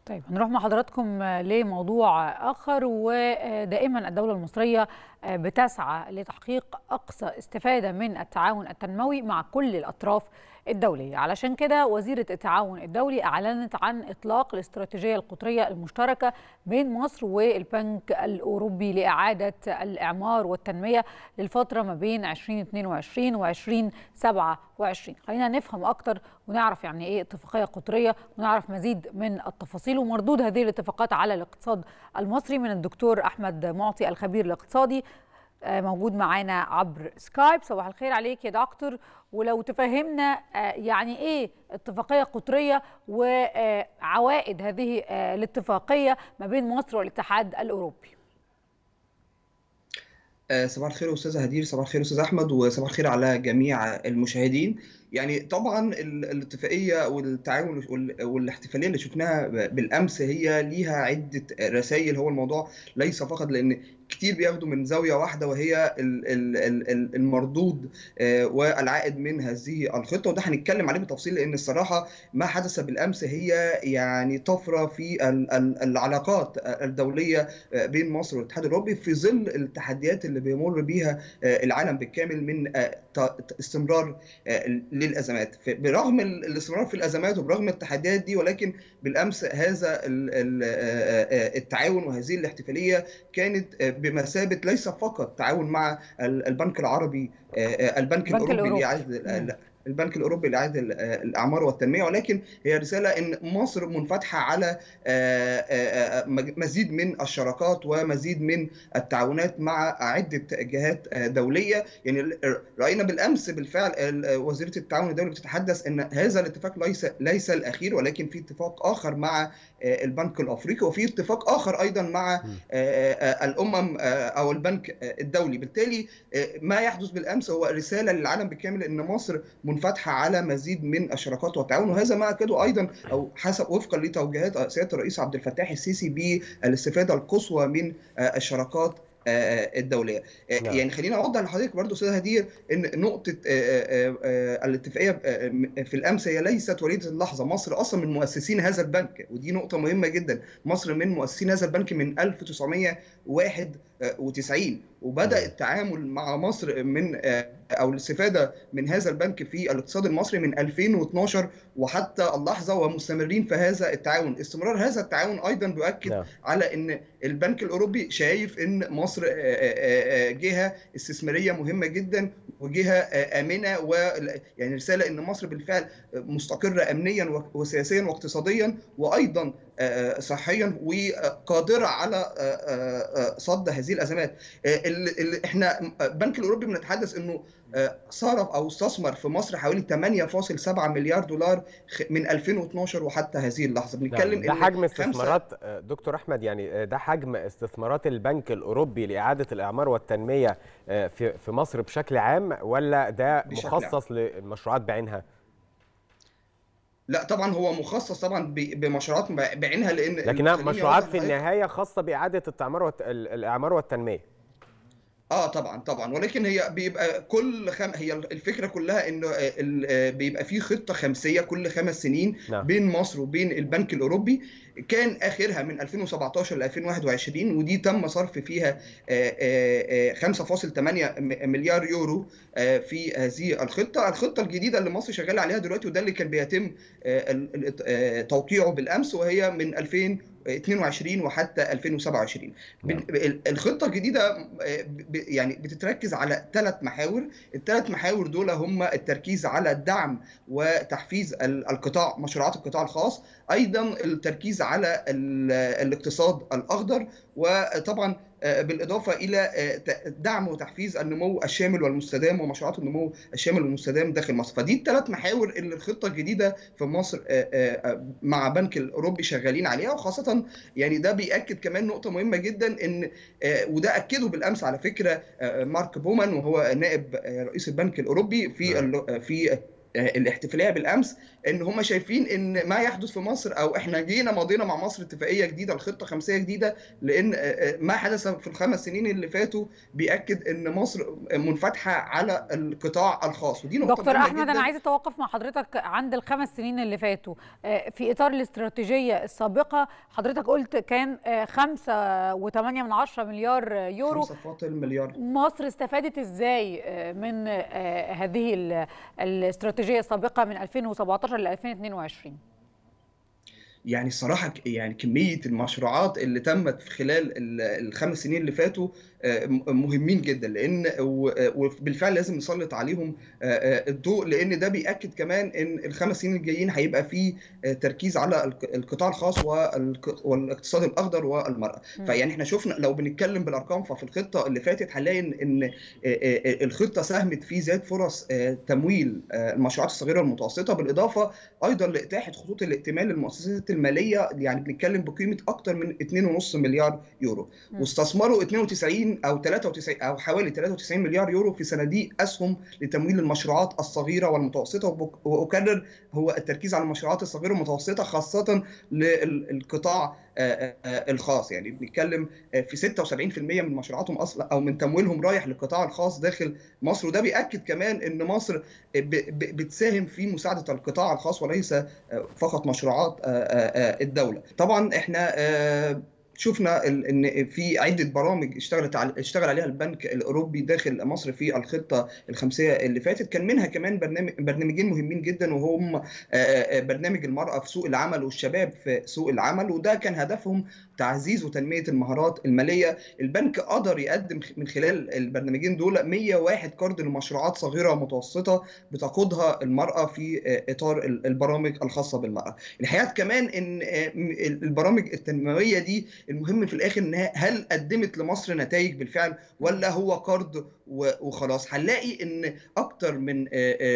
طيب هنروح مع حضراتكم لموضوع آخر ودائما الدولة المصرية بتسعى لتحقيق أقصى استفادة من التعاون التنموي مع كل الأطراف الدولية علشان كده وزيرة التعاون الدولي أعلنت عن إطلاق الاستراتيجية القطرية المشتركة بين مصر والبنك الأوروبي لإعادة الإعمار والتنمية للفترة ما بين 2022 و 2027 خلينا نفهم أكتر ونعرف يعني إيه اتفاقية قطرية ونعرف مزيد من التفاصيل ومردود هذه الاتفاقات على الاقتصاد المصري من الدكتور أحمد معطي الخبير الاقتصادي موجود معانا عبر سكايب صباح الخير عليك يا دكتور ولو تفهمنا يعني ايه اتفاقيه قطريه وعوائد هذه الاتفاقيه ما بين مصر والاتحاد الاوروبي صباح الخير استاذه هدير صباح الخير استاذ احمد وصباح الخير على جميع المشاهدين يعني طبعا الاتفاقيه والتعاون والاحتفاليه اللي شفناها بالامس هي ليها عده رسائل هو الموضوع ليس فقط لان كتير بياخدوا من زاويه واحده وهي المردود والعائد من هذه الخطه وده هنتكلم عليه بالتفصيل لان الصراحه ما حدث بالامس هي يعني طفره في العلاقات الدوليه بين مصر والاتحاد الاوروبي في ظل التحديات اللي بيمر بيها العالم بالكامل من استمرار للازمات برغم الاستمرار في الازمات وبرغم التحديات دي ولكن بالامس هذا التعاون وهذه الاحتفاليه كانت بمثابه ليس فقط تعاون مع البنك العربي البنك الاوروبي لاعاده البنك الاوروبي لاعاده الاعمار والتنميه ولكن هي رساله ان مصر منفتحه على مزيد من الشراكات ومزيد من التعاونات مع عده جهات دوليه يعني راينا بالامس بالفعل وزيره التعاون الدولي بتتحدث ان هذا الاتفاق ليس ليس الاخير ولكن في اتفاق اخر مع البنك الافريقي وفي اتفاق اخر ايضا مع الامم او البنك الدولي بالتالي ما يحدث بالامس هو رساله للعالم بالكامل ان مصر منفتحه على مزيد من الشراكات والتعاون وهذا ما اكده ايضا او حسب وفقا لتوجيهات سياده الرئيس عبد الفتاح السيسي بالاستفاده القصوى من الشراكات الدوليه نعم. يعني خلينا اوضح لحضرتك برضو استاذ هدير ان نقطه الاتفاقيه في الامس هي ليست وليده اللحظه مصر اصلا من مؤسسين هذا البنك ودي نقطه مهمه جدا مصر من مؤسسين هذا البنك من 1991 وبدا التعامل مع مصر من او الاستفاده من هذا البنك في الاقتصاد المصري من 2012 وحتى اللحظه ومستمرين في هذا التعاون استمرار هذا التعاون ايضا بيؤكد نعم. على ان البنك الاوروبي شايف ان مصر جهه استثماريه مهمه جدا وجهه امنه و يعني رساله ان مصر بالفعل مستقره امنيا وسياسيا واقتصاديا وايضا صحيا وقادره على صد هذه الازمات اللي احنا البنك الاوروبي بنتحدث انه صرف او استثمر في مصر حوالي 8.7 مليار دولار من 2012 وحتى هذه اللحظه بنتكلم ده حجم استثمارات دكتور احمد يعني ده حجم استثمارات البنك الاوروبي لاعاده الاعمار والتنميه في في مصر بشكل عام ولا ده مخصص للمشروعات بعينها؟ لا طبعا هو مخصص طبعا بمشروعات بعينها لان لكنها مشروعات في النهايه خاصه باعاده التعمار والت... الاعمار والتنميه اه طبعا طبعا ولكن هي بيبقى كل خم... هي الفكره كلها انه بيبقى في خطه خمسيه كل خمس سنين نعم. بين مصر وبين البنك الاوروبي كان اخرها من 2017 ل 2021 ودي تم صرف فيها 5.8 مليار يورو في هذه الخطه، الخطه الجديده اللي مصر شغاله عليها دلوقتي وده اللي كان بيتم توقيعه بالامس وهي من 2022 وحتى 2027 نعم. الخطه الجديده يعني بتتركز على ثلاث محاور الثلاث محاور دول هم التركيز على الدعم وتحفيز القطاع مشروعات القطاع الخاص ايضا التركيز على الاقتصاد الاخضر وطبعا بالاضافه الى دعم وتحفيز النمو الشامل والمستدام ومشروعات النمو الشامل والمستدام داخل مصر فدي الثلاث محاور اللي الخطه الجديده في مصر مع بنك الاوروبي شغالين عليها وخاصه يعني ده بياكد كمان نقطه مهمه جدا ان وده اكده بالامس على فكره مارك بومان وهو نائب رئيس البنك الاوروبي في في الاحتفاليه بالامس ان هم شايفين ان ما يحدث في مصر او احنا جينا مضينا مع مصر اتفاقيه جديده الخطه خمسيه جديده لان ما حدث في الخمس سنين اللي فاتوا بياكد ان مصر منفتحه على القطاع الخاص ودي نقطه دكتور احمد جداً. انا عايزه اتوقف مع حضرتك عند الخمس سنين اللي فاتوا في اطار الاستراتيجيه السابقه حضرتك قلت كان 5.8 من 10 مليار يورو 5 مليار مصر استفادت ازاي من هذه الاستراتيجيه السابقه من 2017 ل 2022 يعني الصراحه يعني كميه المشروعات اللي تمت في خلال الخمس سنين اللي فاتوا مهمين جدا لان وبالفعل لازم نسلط عليهم الضوء لان ده بياكد كمان ان الخمس سنين الجايين هيبقى فيه تركيز على القطاع الخاص والاقتصاد الاخضر والمراه فيعني احنا شفنا لو بنتكلم بالارقام ففي الخطه اللي فاتت هنلاقي ان الخطه ساهمت في زياده فرص تمويل المشروعات الصغيره والمتوسطه بالاضافه ايضا لاتاحه خطوط الائتمان للمؤسسات الماليه يعني بنتكلم بقيمه اكثر من 2.5 مليار يورو واستثمروا 92 او 93 او حوالي 93 مليار يورو في صناديق اسهم لتمويل المشروعات الصغيره والمتوسطه واكرر هو التركيز على المشروعات الصغيره والمتوسطه خاصه للقطاع الخاص يعني بنتكلم في 76% من مشروعاتهم اصلا او من تمويلهم رايح للقطاع الخاص داخل مصر وده بياكد كمان ان مصر بتساهم في مساعده القطاع الخاص وليس فقط مشروعات الدوله طبعا احنا شفنا ان في عده برامج اشتغلت على اشتغل عليها البنك الاوروبي داخل مصر في الخطه الخمسيه اللي فاتت كان منها كمان برنامج برنامجين مهمين جدا وهم برنامج المراه في سوق العمل والشباب في سوق العمل وده كان هدفهم تعزيز وتنميه المهارات الماليه البنك قدر يقدم من خلال البرنامجين دول 101 قرض لمشروعات صغيره ومتوسطه بتقودها المراه في اطار البرامج الخاصه بالمراه الحقيقه كمان ان البرامج التنمويه دي المهم في الاخر انها هل قدمت لمصر نتائج بالفعل ولا هو قرض وخلاص هنلاقي ان اكتر من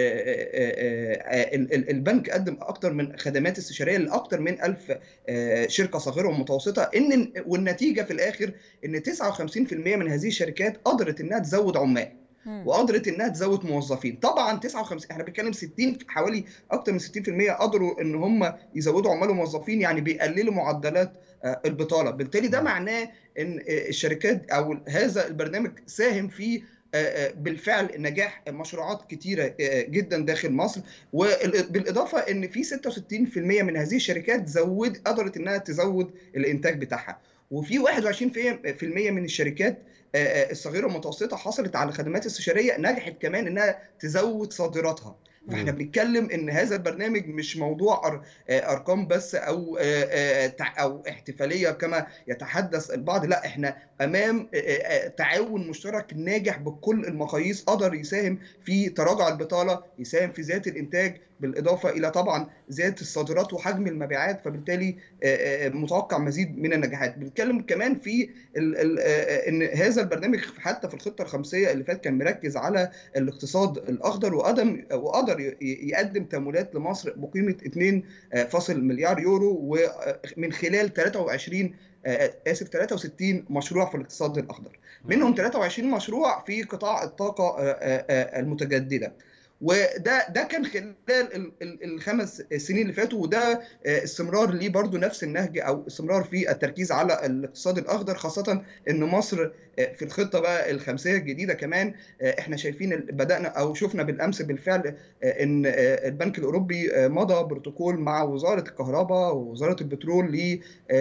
البنك قدم اكتر من خدمات استشاريه لاكتر من 1000 شركه صغيره ومتوسطه ان والنتيجه في الاخر ان 59% من هذه الشركات قدرت انها تزود عمال وقدرت انها تزود موظفين طبعا 59 احنا بنتكلم 60 حوالي اكتر من 60% قدروا ان هم يزودوا عمال وموظفين يعني بيقللوا معدلات البطاله بالتالي ده معناه ان الشركات او هذا البرنامج ساهم في بالفعل نجاح مشروعات كتيرة جدا داخل مصر وبالإضافة أن في 66% من هذه الشركات زود قدرت أنها تزود الإنتاج بتاعها وفي 21% من الشركات الصغيرة والمتوسطة حصلت على خدمات استشارية نجحت كمان أنها تزود صادراتها فاحنا بنتكلم ان هذا البرنامج مش موضوع ارقام بس او او احتفاليه كما يتحدث البعض لا احنا امام تعاون مشترك ناجح بكل المقاييس قدر يساهم في تراجع البطاله يساهم في زياده الانتاج بالاضافه الى طبعا زياده الصادرات وحجم المبيعات فبالتالي متوقع مزيد من النجاحات بنتكلم كمان في ال ال ان هذا البرنامج حتى في الخطه الخمسيه اللي فات كان مركز على الاقتصاد الاخضر وقدم وقدر يقدم تمويلات لمصر بقيمه 2 مليار يورو ومن خلال 23 اسف 63 مشروع في الاقتصاد الاخضر منهم 23 مشروع في قطاع الطاقه المتجدده وده ده كان خلال الخمس سنين اللي فاتوا وده استمرار ليه برضو نفس النهج او استمرار في التركيز على الاقتصاد الاخضر خاصه ان مصر في الخطه بقى الخمسيه الجديده كمان احنا شايفين بدانا او شفنا بالامس بالفعل ان البنك الاوروبي مضى بروتوكول مع وزاره الكهرباء ووزاره البترول ل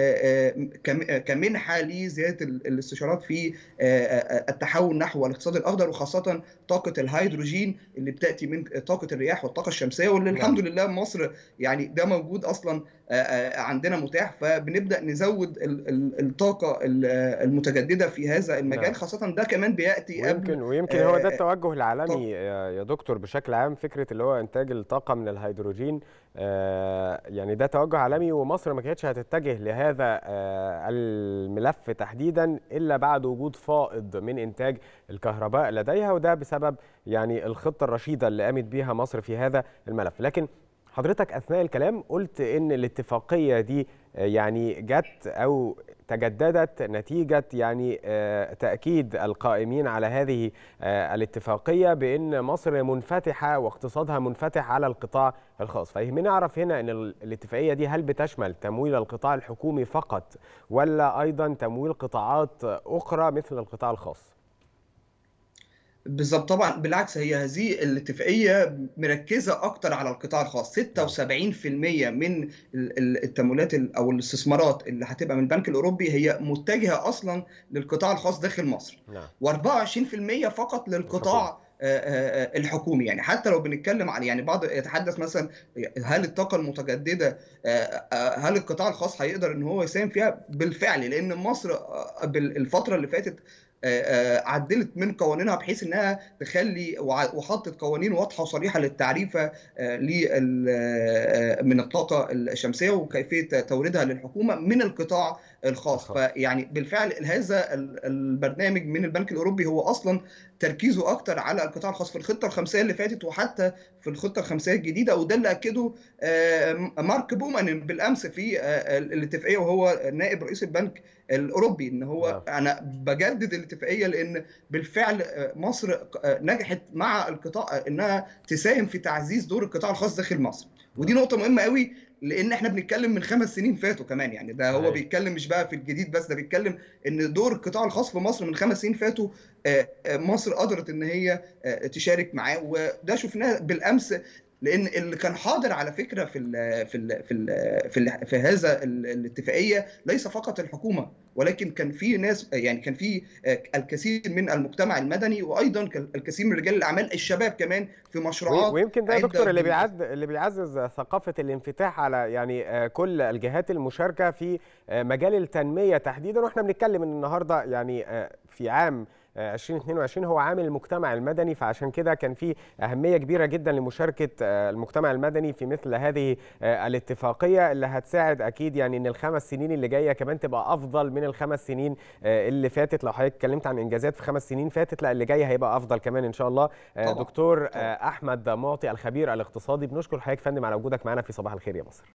كمنحه لزياده الاستشارات في التحول نحو الاقتصاد الاخضر وخاصه طاقه الهيدروجين اللي بتاتي من طاقه الرياح والطاقه الشمسيه واللي الحمد لله مصر يعني ده موجود اصلا عندنا متاح فبنبدا نزود الطاقه المتجدده في هذا المجال خاصه ده كمان بياتي ويمكن ويمكن هو ده التوجه العالمي يا دكتور بشكل عام فكره اللي هو انتاج الطاقه من الهيدروجين يعني ده توجه عالمي ومصر ما كانتش هتتجه لهذا الملف تحديدا الا بعد وجود فائض من انتاج الكهرباء لديها وده بسبب يعني الخطه الرشيده اللي قامت بيها مصر في هذا الملف لكن حضرتك اثناء الكلام قلت ان الاتفاقيه دي يعني جت او تجددت نتيجه يعني تاكيد القائمين على هذه الاتفاقيه بان مصر منفتحه واقتصادها منفتح على القطاع الخاص فيهمني نعرف هنا ان الاتفاقيه دي هل بتشمل تمويل القطاع الحكومي فقط ولا ايضا تمويل قطاعات اخرى مثل القطاع الخاص بالظبط طبعا بالعكس هي هذه الاتفاقيه مركزه اكتر على القطاع الخاص 76% من التمويلات او الاستثمارات اللي هتبقى من البنك الاوروبي هي متجهه اصلا للقطاع الخاص داخل مصر و24% فقط للقطاع الحكومي يعني حتى لو بنتكلم عن يعني بعض يتحدث مثلا هل الطاقه المتجدده هل القطاع الخاص هيقدر ان هو يساهم فيها بالفعل لان مصر الفتره اللي فاتت عدلت من قوانينها بحيث انها تخلي وحطت قوانين واضحه وصريحه للتعريفه من الطاقه الشمسيه وكيفيه توريدها للحكومه من القطاع الخاص فيعني بالفعل هذا البرنامج من البنك الاوروبي هو اصلا تركيزه اكتر على القطاع الخاص في الخطه الخمسيه اللي فاتت وحتى في الخطه الخمسيه الجديده وده اللي اكده مارك بومان بالامس في الاتفاقيه وهو نائب رئيس البنك الاوروبي ان هو انا بجدد الاتفاقيه لان بالفعل مصر نجحت مع القطاع انها تساهم في تعزيز دور القطاع الخاص داخل مصر ودي نقطه مهمه قوي لان احنا بنتكلم من خمس سنين فاتوا كمان يعني ده هو بيتكلم مش بقى في الجديد بس ده بيتكلم ان دور القطاع الخاص في مصر من خمس سنين فاتوا مصر قدرت ان هي تشارك معاه وده شفناه بالامس لان اللي كان حاضر على فكره في ال في ال في ال في, ال في هذا الاتفاقيه ليس فقط الحكومه ولكن كان في ناس يعني كان في الكثير من المجتمع المدني وايضا الكثير من رجال الاعمال الشباب كمان في مشروعات ويمكن ده يا دكتور اللي بيعز اللي بيعزز ثقافه الانفتاح على يعني كل الجهات المشاركه في مجال التنميه تحديدا واحنا بنتكلم النهارده يعني في عام 2022 هو عام المجتمع المدني فعشان كده كان في أهمية كبيرة جدا لمشاركة المجتمع المدني في مثل هذه الاتفاقية اللي هتساعد أكيد يعني إن الخمس سنين اللي جاية كمان تبقى أفضل من الخمس سنين اللي فاتت لو حضرتك اتكلمت عن إنجازات في خمس سنين فاتت لا اللي جاي هيبقى أفضل كمان إن شاء الله طبعا. دكتور طبعا. أحمد معطي الخبير الاقتصادي بنشكر حضرتك فندم على وجودك معنا في صباح الخير يا مصر